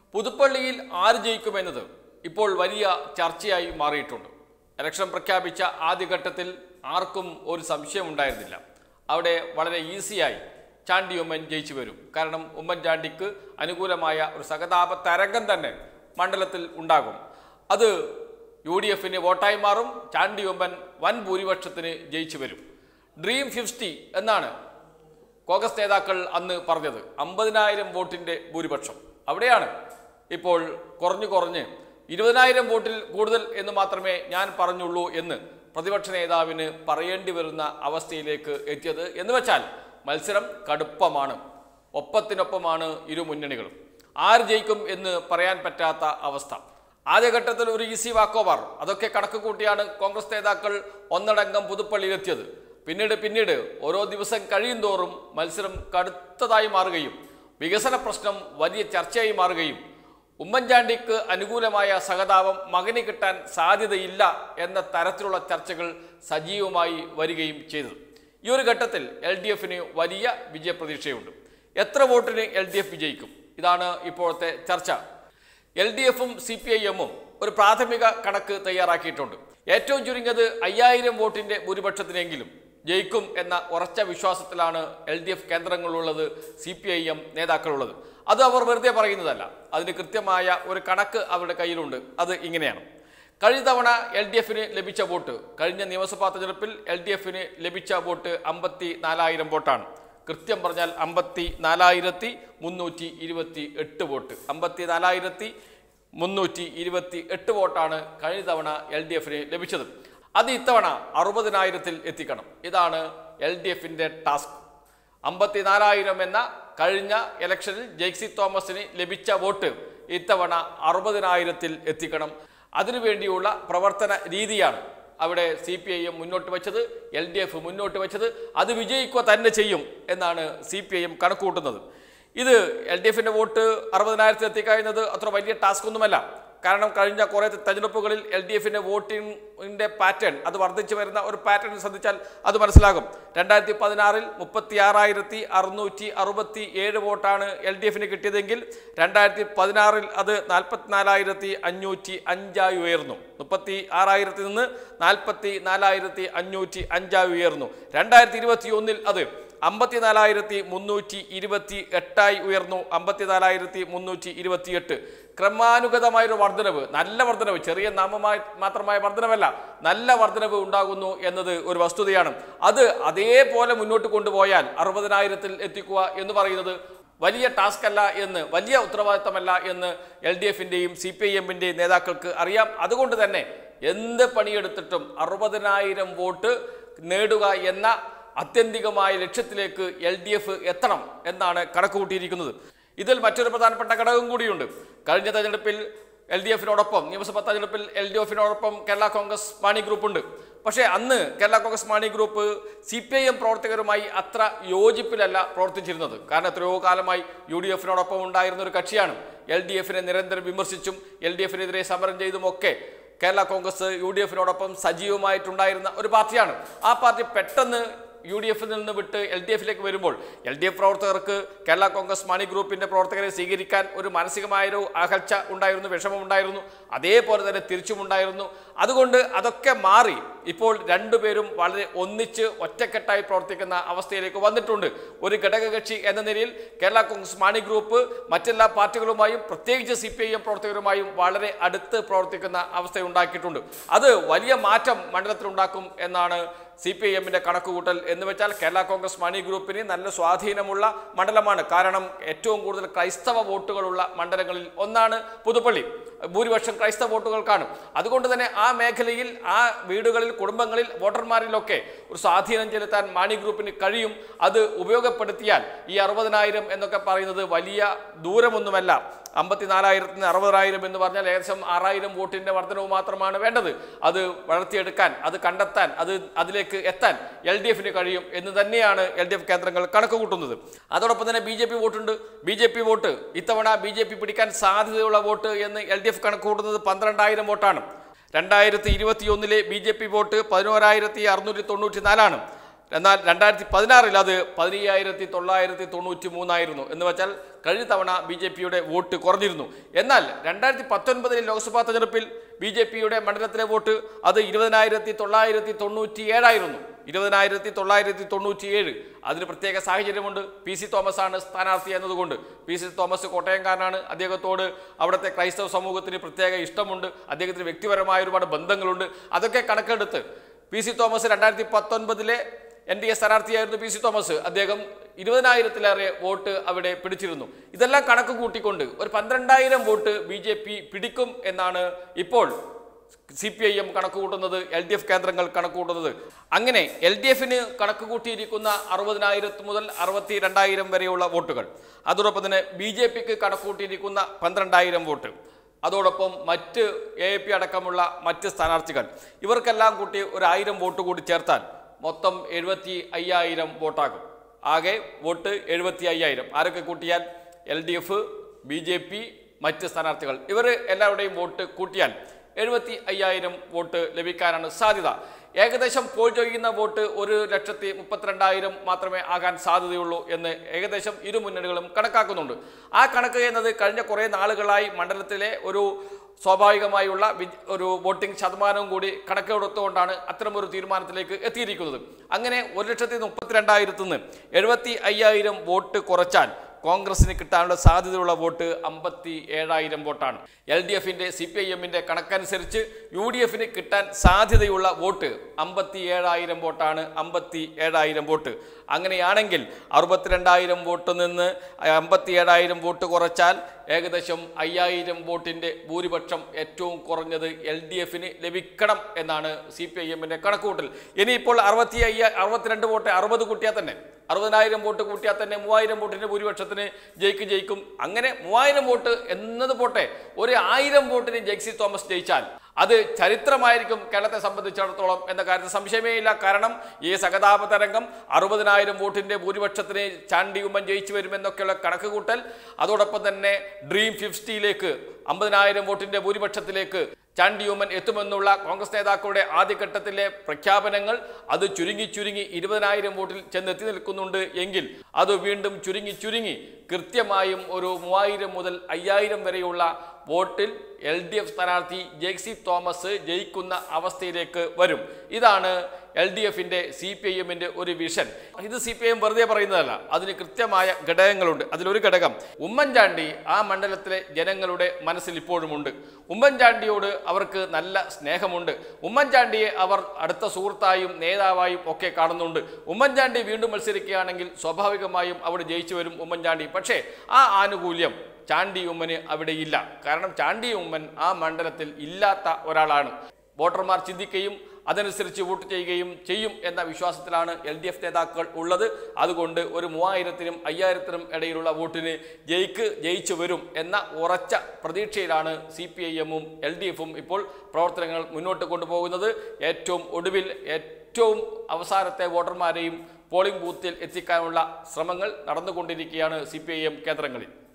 പുതുപ്പള്ളിയിൽ ആര് ജയിക്കുമെന്നത് ഇപ്പോൾ വലിയ ചർച്ചയായി മാറിയിട്ടുണ്ട് ഇലക്ഷൻ പ്രഖ്യാപിച്ച ആദ്യഘട്ടത്തിൽ ആർക്കും ഒരു സംശയം ഉണ്ടായിരുന്നില്ല അവിടെ വളരെ ഈസിയായി ചാണ്ടി ഉമ്മൻ ജയിച്ചു വരും കാരണം ഉമ്മൻചാണ്ടിക്ക് അനുകൂലമായ ഒരു സഹതാപ തരംഗം തന്നെ മണ്ഡലത്തിൽ ഉണ്ടാകും അത് യു ഡി എഫിന് വോട്ടായി മാറും ചാണ്ടി ഉമ്മൻ വൻ ഭൂരിപക്ഷത്തിന് ജയിച്ചു വരും ഡ്രീം ഫിഫ്റ്റി എന്നാണ് കോൺഗ്രസ് നേതാക്കൾ അന്ന് പറഞ്ഞത് അമ്പതിനായിരം വോട്ടിന്റെ ഭൂരിപക്ഷം അവിടെയാണ് ഇപ്പോൾ കുറഞ്ഞു കുറഞ്ഞ് ഇരുപതിനായിരം വോട്ടിൽ കൂടുതൽ എന്ന് മാത്രമേ ഞാൻ പറഞ്ഞുള്ളൂ എന്ന് പ്രതിപക്ഷ നേതാവിന് പറയേണ്ടി വരുന്ന അവസ്ഥയിലേക്ക് എത്തിയത് എന്ന് വെച്ചാൽ മത്സരം കടുപ്പമാണ് ഒപ്പത്തിനൊപ്പമാണ് ഇരു മുന്നണികളും ആര് ജയിക്കും എന്ന് പറയാൻ പറ്റാത്ത അവസ്ഥ ആദ്യഘട്ടത്തിൽ ഒരു ഈസി വാക്കോവർ അതൊക്കെ കണക്ക് കൂട്ടിയാണ് കോൺഗ്രസ് നേതാക്കൾ ഒന്നടങ്കം പുതുപ്പള്ളിയിലെത്തിയത് പിന്നീട് പിന്നീട് ഓരോ ദിവസം കഴിയും തോറും മത്സരം കടുത്തതായി മാറുകയും വികസന പ്രശ്നം വലിയ ചർച്ചയായി മാറുകയും ഉമ്മൻചാണ്ടിക്ക് അനുകൂലമായ സഹതാപം മകന് കിട്ടാൻ സാധ്യതയില്ല എന്ന തരത്തിലുള്ള ചർച്ചകൾ സജീവമായി വരികയും ചെയ്തു ഈ ഒരു ഘട്ടത്തിൽ എൽ ഡി എഫിന് വലിയ വിജയപ്രതീക്ഷയുണ്ട് എത്ര വോട്ടിന് എൽ ഡി എഫ് വിജയിക്കും ഇതാണ് ഇപ്പോഴത്തെ ചർച്ച എൽ ഡി എഫും സി പി ഐ എമ്മും ഒരു പ്രാഥമിക കണക്ക് തയ്യാറാക്കിയിട്ടുണ്ട് ഏറ്റവും ചുരുങ്ങിയത് അയ്യായിരം വോട്ടിന്റെ ഭൂരിപക്ഷത്തിനെങ്കിലും ജയിക്കും എന്ന ഉറച്ച വിശ്വാസത്തിലാണ് എൽ ഡി എഫ് കേന്ദ്രങ്ങളുള്ളത് സി പി ഐ എം നേതാക്കളുള്ളത് അത് അവർ വെറുതെ പറയുന്നതല്ല അതിന് കൃത്യമായ ഒരു കണക്ക് അവരുടെ കയ്യിലുണ്ട് അത് ഇങ്ങനെയാണ് കഴിഞ്ഞ തവണ എൽ ഡി എഫിന് ലഭിച്ച വോട്ട് കഴിഞ്ഞ നിയമസഭാ തെരഞ്ഞെടുപ്പിൽ എൽ ഡി എഫിന് ലഭിച്ച വോട്ട് അമ്പത്തി നാലായിരം വോട്ടാണ് കൃത്യം പറഞ്ഞാൽ അമ്പത്തി നാലായിരത്തി മുന്നൂറ്റി ഇരുപത്തി എട്ട് വോട്ട് അമ്പത്തി നാലായിരത്തി മുന്നൂറ്റി ഇരുപത്തി എട്ട് വോട്ടാണ് കഴിഞ്ഞ തവണ എൽ ഡി എഫിന് ലഭിച്ചത് അത് ഇത്തവണ അറുപതിനായിരത്തിൽ എത്തിക്കണം ഇതാണ് എൽ ഡി എഫിൻ്റെ ടാസ്ക് അമ്പത്തിനാലായിരം എന്ന കഴിഞ്ഞ ഇലക്ഷനിൽ ജെയ്സി തോമസിന് ലഭിച്ച വോട്ട് ഇത്തവണ അറുപതിനായിരത്തിൽ എത്തിക്കണം അതിനുവേണ്ടിയുള്ള പ്രവർത്തന രീതിയാണ് അവിടെ സി പി ഐ എം മുന്നോട്ട് വെച്ചത് എൽ ഡി എഫ് മുന്നോട്ട് വെച്ചത് അത് വിജയിക്കുക തന്നെ ചെയ്യും എന്നാണ് സി പി ഐ എം കണക്കുകൂട്ടുന്നത് ഇത് എൽ ഡി എഫിൻ്റെ വോട്ട് അറുപതിനായിരത്തിൽ എത്തിക്കഴിയുന്നത് അത്ര വലിയ ടാസ്ക് ഒന്നുമല്ല കാരണം കഴിഞ്ഞ കുറേ തെരഞ്ഞെടുപ്പുകളിൽ എൽ ഡി എഫിൻ്റെ വോട്ടിങ്ങിൻ്റെ പാറ്റേൺ അത് വർദ്ധിച്ചു വരുന്ന ഒരു പാറ്റേൺ ശ്രദ്ധിച്ചാൽ അത് മനസ്സിലാകും രണ്ടായിരത്തി പതിനാറിൽ മുപ്പത്തി ആറായിരത്തി അറുന്നൂറ്റി അറുപത്തി ഏഴ് വോട്ടാണ് എൽ ഡി എഫിന് കിട്ടിയതെങ്കിൽ രണ്ടായിരത്തി പതിനാറിൽ അത് നാൽപ്പത്തിനാലായിരത്തി അഞ്ഞൂറ്റി അഞ്ചായി ഉയർന്നു മുപ്പത്തി ആറായിരത്തിൽ നിന്ന് നാൽപ്പത്തി നാലായിരത്തി അഞ്ഞൂറ്റി അഞ്ചായി ഉയർന്നു രണ്ടായിരത്തി ഇരുപത്തി ഒന്നിൽ അത് അമ്പത്തിനാലായിരത്തി മുന്നൂറ്റി ഇരുപത്തി എട്ടായി ഉയർന്നു അമ്പത്തിനാലായിരത്തി മുന്നൂറ്റി ഇരുപത്തി എട്ട് ക്രമാനുഗതമായൊരു വർധനവ് നല്ല വർധനവ് ചെറിയ നാമമായി മാത്രമായ വർധനവല്ല നല്ല വർധനവ് ഉണ്ടാകുന്നു എന്നത് ഒരു വസ്തുതയാണ് അത് അതേപോലെ മുന്നോട്ട് കൊണ്ടുപോയാൽ അറുപതിനായിരത്തിൽ എത്തിക്കുക എന്ന് പറയുന്നത് വലിയ ടാസ്ക് അല്ല എന്ന് വലിയ ഉത്തരവാദിത്തമല്ല എന്ന് എൽ ഡി എഫിൻ്റെയും സി പി ഐ എമ്മിൻ്റെയും നേതാക്കൾക്ക് അറിയാം അതുകൊണ്ട് തന്നെ എന്ത് പണിയെടുത്തിട്ടും അറുപതിനായിരം വോട്ട് നേടുക എന്ന ആത്യന്തികമായ ലക്ഷ്യത്തിലേക്ക് എൽ ഡി എഫ് എത്തണം എന്നാണ് കണക്ക് കൂട്ടിയിരിക്കുന്നത് ഇതിൽ മറ്റൊരു പ്രധാനപ്പെട്ട ഘടകം കൂടിയുണ്ട് കഴിഞ്ഞ തെരഞ്ഞെടുപ്പിൽ എൽ ഡി എഫിനോടൊപ്പം നിയമസഭാ തെരഞ്ഞെടുപ്പിൽ എൽ ഡി എഫിനോടൊപ്പം കേരള കോൺഗ്രസ് മാണി ഗ്രൂപ്പ് ഉണ്ട് പക്ഷേ അന്ന് Kerala Congress Mani group C P I M പ്രവർത്തകരുമായി അത്ര യോജിപ്പിലല്ല പ്രവർത്തിച്ചിരുന്നത് കാരണം എത്രയോ കാലമായി യു ഡി എഫിനോടൊപ്പം ഉണ്ടായിരുന്ന ഒരു കക്ഷിയാണ് എൽ ഡി എഫിനെ നിരന്തരം വിമർശിച്ചും എൽ ഡി എഫിനെതിരെ സമരം ചെയ്തുമൊക്കെ കേരള കോൺഗ്രസ് യു ഡി എഫിനോടൊപ്പം സജീവമായിട്ടുണ്ടായിരുന്ന ഒരു പാർട്ടിയാണ് ആ പാർട്ടി പെട്ടെന്ന് യു ഡി എഫിൽ നിന്ന് വിട്ട് എൽ ഡി എഫിലേക്ക് വരുമ്പോൾ എൽ ഡി എഫ് പ്രവർത്തകർക്ക് കേരള കോൺഗ്രസ് മാണി ഗ്രൂപ്പിന്റെ പ്രവർത്തകരെ സ്വീകരിക്കാൻ ഒരു മാനസികമായൊരു അകൽച്ച ഉണ്ടായിരുന്നു വിഷമമുണ്ടായിരുന്നു അതേപോലെ തന്നെ തിരിച്ചുമുണ്ടായിരുന്നു അതുകൊണ്ട് അതൊക്കെ മാറി ഇപ്പോൾ രണ്ടുപേരും വളരെ ഒന്നിച്ച് ഒറ്റക്കെട്ടായി പ്രവർത്തിക്കുന്ന അവസ്ഥയിലേക്ക് വന്നിട്ടുണ്ട് ഒരു ഘടകകക്ഷി എന്ന നിലയിൽ കേരള കോൺഗ്രസ് മാണി ഗ്രൂപ്പ് മറ്റെല്ലാ പാർട്ടികളുമായും പ്രത്യേകിച്ച് സി പി ഐ എം പ്രവർത്തകരുമായും വളരെ അടുത്ത് പ്രവർത്തിക്കുന്ന അവസ്ഥ ഉണ്ടാക്കിയിട്ടുണ്ട് അത് വലിയ മാറ്റം മണ്ഡലത്തിലുണ്ടാക്കും എന്നാണ് സി പി ഐ എമ്മിന്റെ കണക്കുകൂട്ടൽ എന്ന് വെച്ചാൽ കേരള കോൺഗ്രസ് മണി ഗ്രൂപ്പിന് നല്ല സ്വാധീനമുള്ള മണ്ഡലമാണ് കാരണം ഏറ്റവും കൂടുതൽ ക്രൈസ്തവ വോട്ടുകളുള്ള മണ്ഡലങ്ങളിൽ ഒന്നാണ് പുതുപ്പള്ളി ഭൂരിപക്ഷം ക്രൈസ്തവ വോട്ടുകൾക്കാണ് അതുകൊണ്ട് തന്നെ ആ മേഖലയിൽ ആ വീടുകളിൽ കുടുംബങ്ങളിൽ വോട്ടർമാരിലൊക്കെ ഒരു സ്വാധീനം ചെലുത്താൻ മാണി ഗ്രൂപ്പിന് കഴിയും അത് ഉപയോഗപ്പെടുത്തിയാൽ ഈ അറുപതിനായിരം എന്നൊക്കെ പറയുന്നത് വലിയ ദൂരമൊന്നുമല്ല അമ്പത്തിനാലായിരത്തിന് അറുപതിനായിരം എന്ന് പറഞ്ഞാൽ ഏകദേശം ആറായിരം വോട്ടിന്റെ വർധനവ് മാത്രമാണ് വേണ്ടത് അത് വളർത്തിയെടുക്കാൻ അത് കണ്ടെത്താൻ അത് അതിലേക്ക് എത്താൻ എൽ ഡി എഫിന് കഴിയും എന്ന് തന്നെയാണ് എൽ ഡി എഫ് കേന്ദ്രങ്ങൾ കണക്ക് കൂട്ടുന്നത് അതോടൊപ്പം തന്നെ ബി ജെ പി വോട്ടുണ്ട് ബി ജെ പി വോട്ട് ഇത്തവണ ബി ജെ പി പിടിക്കാൻ സാധ്യതയുള്ള വോട്ട് എന്ന് എൽ ഡി എഫ് കണക്ക് കൂട്ടുന്നത് പന്ത്രണ്ടായിരം വോട്ടാണ് രണ്ടായിരത്തി ഇരുപത്തി ഒന്നിലെ ബി ജെ പി വോട്ട് പതിനോരായിരത്തി അറുന്നൂറ്റി തൊണ്ണൂറ്റി നാലാണ് എന്നാൽ രണ്ടായിരത്തി പതിനാറിൽ അത് പതിനയ്യായിരത്തി തൊള്ളായിരത്തി തൊണ്ണൂറ്റി മൂന്നായിരുന്നു എന്ന് വെച്ചാൽ കഴിഞ്ഞ തവണ ബി ജെ പിയുടെ വോട്ട് കുറഞ്ഞിരുന്നു എന്നാൽ രണ്ടായിരത്തി പത്തൊൻപതിലെ ലോക്സഭാ തെരഞ്ഞെടുപ്പിൽ ബി ജെ പിയുടെ മണ്ഡലത്തിലെ വോട്ട് അത് ഇരുപതിനായിരത്തി തൊള്ളായിരത്തി തൊണ്ണൂറ്റി ഏഴായിരുന്നു ഇരുപതിനായിരത്തി തൊള്ളായിരത്തി തൊണ്ണൂറ്റി ഏഴ് അതിന് പ്രത്യേക സാഹചര്യമുണ്ട് പി സി തോമസ് ആണ് സ്ഥാനാർത്ഥി എന്നതുകൊണ്ട് പി സി തോമസ് കോട്ടയംകാരനാണ് അദ്ദേഹത്തോട് അവിടുത്തെ ക്രൈസ്തവ സമൂഹത്തിന് പ്രത്യേക ഇഷ്ടമുണ്ട് അദ്ദേഹത്തിന് വ്യക്തിപരമായ ഒരുപാട് ബന്ധങ്ങളുണ്ട് അതൊക്കെ കണക്കെടുത്ത് പി സി തോമസ് രണ്ടായിരത്തി പത്തൊൻപതിലെ എൻ ഡി എ സ്ഥാനാർത്ഥിയായിരുന്നു പി സി തോമസ് അദ്ദേഹം ഇരുപതിനായിരത്തിലേറെ വോട്ട് അവിടെ പിടിച്ചിരുന്നു ഇതെല്ലാം കണക്ക് കൂട്ടിക്കൊണ്ട് ഒരു പന്ത്രണ്ടായിരം വോട്ട് ബി ജെ പി പിടിക്കും എന്നാണ് ഇപ്പോൾ സി പി ഐ എം കണക്ക് കൂട്ടുന്നത് എൽ ഡി എഫ് കേന്ദ്രങ്ങൾ കണക്ക് കൂട്ടുന്നത് അങ്ങനെ എൽ ഡി എഫിന് കണക്ക് കൂട്ടിയിരിക്കുന്ന അറുപതിനായിരത്തി മുതൽ അറുപത്തി രണ്ടായിരം വരെയുള്ള വോട്ടുകൾ അതോടൊപ്പം തന്നെ ബി ജെ പിക്ക് കണക്ക് കൂട്ടിയിരിക്കുന്ന പന്ത്രണ്ടായിരം വോട്ട് അതോടൊപ്പം മറ്റ് എ പി അടക്കമുള്ള മറ്റ് സ്ഥാനാർത്ഥികൾ ഇവർക്കെല്ലാം കൂട്ടി ഒരു ആയിരം വോട്ട് കൂടി ചേർത്താൽ മൊത്തം എഴുപത്തി അയ്യായിരം വോട്ടാകും ആകെ വോട്ട് എഴുപത്തി അയ്യായിരം ആരൊക്കെ കൂട്ടിയാൽ L D F B J P മറ്റ് സ്ഥാനാർത്ഥികൾ ഇവർ എല്ലാവരുടെയും വോട്ട് കൂട്ടിയാൽ എഴുപത്തി അയ്യായിരം വോട്ട് ലഭിക്കാനാണ് സാധ്യത ഏകദേശം പോൾ ചെയ്യുന്ന വോട്ട് ഒരു ലക്ഷത്തി മുപ്പത്തിരണ്ടായിരം മാത്രമേ ആകാൻ സാധ്യതയുള്ളൂ എന്ന് ഏകദേശം ഇരു മുന്നണികളും കണക്കാക്കുന്നുണ്ട് ആ കണക്ക് എന്നത് കഴിഞ്ഞ കുറേ നാളുകളായി മണ്ഡലത്തിലെ ഒരു സ്വാഭാവികമായുള്ള വി- ഒരു വോട്ടിംഗ് ശതമാനവും കൂടി കണക്കെടുത്തുകൊണ്ടാണ് അത്തരമൊരു തീരുമാനത്തിലേക്ക് എത്തിയിരിക്കുന്നത് അങ്ങനെ ഒരു ലക്ഷത്തി മുപ്പത്തിരണ്ടായിരത്തു നിന്ന് എഴുപത്തി അയ്യായിരം വോട്ട് കുറച്ചാൽ കോൺഗ്രസിന് കിട്ടാനുള്ള സാധ്യതയുള്ള വോട്ട് അമ്പത്തി ഏഴായിരം വോട്ടാണ് എൽ ഡി എഫിന്റെ സി പി ഐ എമ്മിന്റെ കണക്കനുസരിച്ച് യു ഡി എഫിന് കിട്ടാൻ സാധ്യതയുള്ള വോട്ട് അമ്പത്തി ഏഴായിരം വോട്ടാണ് അമ്പത്തി ഏഴായിരം വോട്ട് അങ്ങനെയാണെങ്കിൽ അറുപത്തിരണ്ടായിരം വോട്ട് നിന്ന് അമ്പത്തി ഏഴായിരം വോട്ട് കുറച്ചാൽ ഏകദേശം അയ്യായിരം വോട്ടിന്റെ ഭൂരിപക്ഷം ഏറ്റവും കുറഞ്ഞത് എൽ ഡി എഫിന് ലഭിക്കണം എന്നാണ് സി പി ഐ എമ്മിന്റെ കണക്കുകൂട്ടൽ ഇനിയിപ്പോൾ അറുപത്തി അയ്യ അറുപത്തിരണ്ട് വോട്ട് അറുപത് കൂട്ടിയാൽ തന്നെ അറുപതിനായിരം വോട്ട് കൂട്ടിയാൽ തന്നെ മൂവായിരം വോട്ടിന്റെ ഭൂരിപക്ഷത്തിന് ജയിക്ക് ജയിക്കും അങ്ങനെ മൂവായിരം വോട്ട് എന്നത് പോട്ടെ ഒരു ആയിരം വോട്ടിന് ജെക്സി തോമസ് ജയിച്ചാൽ അത് ചരിത്രമായിരിക്കും കേരളത്തെ സംബന്ധിച്ചിടത്തോളം എന്ന കാര്യത്തിൽ സംശയമേ ഇല്ല കാരണം ഈ സഹതാപ തരംഗം അറുപതിനായിരം വോട്ടിന്റെ ഭൂരിപക്ഷത്തിന് ചാണ്ടി ഉമ്മൻ ജയിച്ചു വരുമെന്നൊക്കെയുള്ള കണക്ക് കൂട്ടൽ അതോടൊപ്പം തന്നെ ഡ്രീം ഫിഫ്റ്റിയിലേക്ക് അമ്പതിനായിരം വോട്ടിന്റെ ഭൂരിപക്ഷത്തിലേക്ക് ചാണ്ടി ഉമ്മൻ എത്തുമെന്നുള്ള കോൺഗ്രസ് നേതാക്കളുടെ ആദ്യഘട്ടത്തിലെ പ്രഖ്യാപനങ്ങൾ അത് ചുരുങ്ങി ചുരുങ്ങി ഇരുപതിനായിരം വോട്ടിൽ ചെന്നെത്തി നിൽക്കുന്നുണ്ട് എങ്കിൽ അത് വീണ്ടും ചുരുങ്ങി ചുരുങ്ങി കൃത്യമായും ഒരു മൂവായിരം മുതൽ അയ്യായിരം വരെയുള്ള വോട്ടിൽ എൽ ഡി എഫ് സ്ഥാനാർത്ഥി ജെക്സി തോമസ് ജയിക്കുന്ന അവസ്ഥയിലേക്ക് വരും ഇതാണ് എൽ ഡി എഫിന്റെ സി പി ഐ എമ്മിന്റെ ഒരു വിഷൻ ഇത് സി പി ഐ എം വെറുതെ പറയുന്നതല്ല അതിന് കൃത്യമായ ഘടകങ്ങളുണ്ട് അതിലൊരു ഘടകം ഉമ്മൻചാണ്ടി ആ മണ്ഡലത്തിലെ ജനങ്ങളുടെ മനസ്സിൽ ഇപ്പോഴുമുണ്ട് ഉമ്മൻചാണ്ടിയോട് അവർക്ക് നല്ല സ്നേഹമുണ്ട് ഉമ്മൻചാണ്ടിയെ അവർ അടുത്ത സുഹൃത്തായും നേതാവായും ഒക്കെ കാണുന്നുണ്ട് ഉമ്മൻചാണ്ടി വീണ്ടും മത്സരിക്കുകയാണെങ്കിൽ സ്വാഭാവികമായും അവിടെ ജയിച്ചു വരും ഉമ്മൻചാണ്ടി പക്ഷേ ആ ആനുകൂല്യം ചാണ്ടി ഉമ്മന് അവിടെ ഇല്ല കാരണം ചാണ്ടി ഉമ്മൻ ആ മണ്ഡലത്തിൽ ഇല്ലാത്ത ഒരാളാണ് വോട്ടർമാർ ചിന്തിക്കുകയും അതനുസരിച്ച് വോട്ട് ചെയ്യുകയും ചെയ്യും എന്ന വിശ്വാസത്തിലാണ് എൽ ഡി എഫ് നേതാക്കൾ ഉള്ളത് അതുകൊണ്ട് ഒരു മൂവായിരത്തിനും അയ്യായിരത്തിനും ഇടയിലുള്ള വോട്ടിന് ജയിക്ക് ജയിച്ചു വരും എന്ന ഉറച്ച പ്രതീക്ഷയിലാണ് സി പി ഐ എമ്മും എൽ ഡി എഫും ഇപ്പോൾ പ്രവർത്തനങ്ങൾ മുന്നോട്ട് കൊണ്ടുപോകുന്നത് ഏറ്റവും ഒടുവിൽ ഏറ്റവും അവസാനത്തെ വോട്ടർമാരെയും പോളിംഗ് ബൂത്തിൽ എത്തിക്കാനുള്ള ശ്രമങ്ങൾ നടന്നുകൊണ്ടിരിക്കുകയാണ് സി കേന്ദ്രങ്ങളിൽ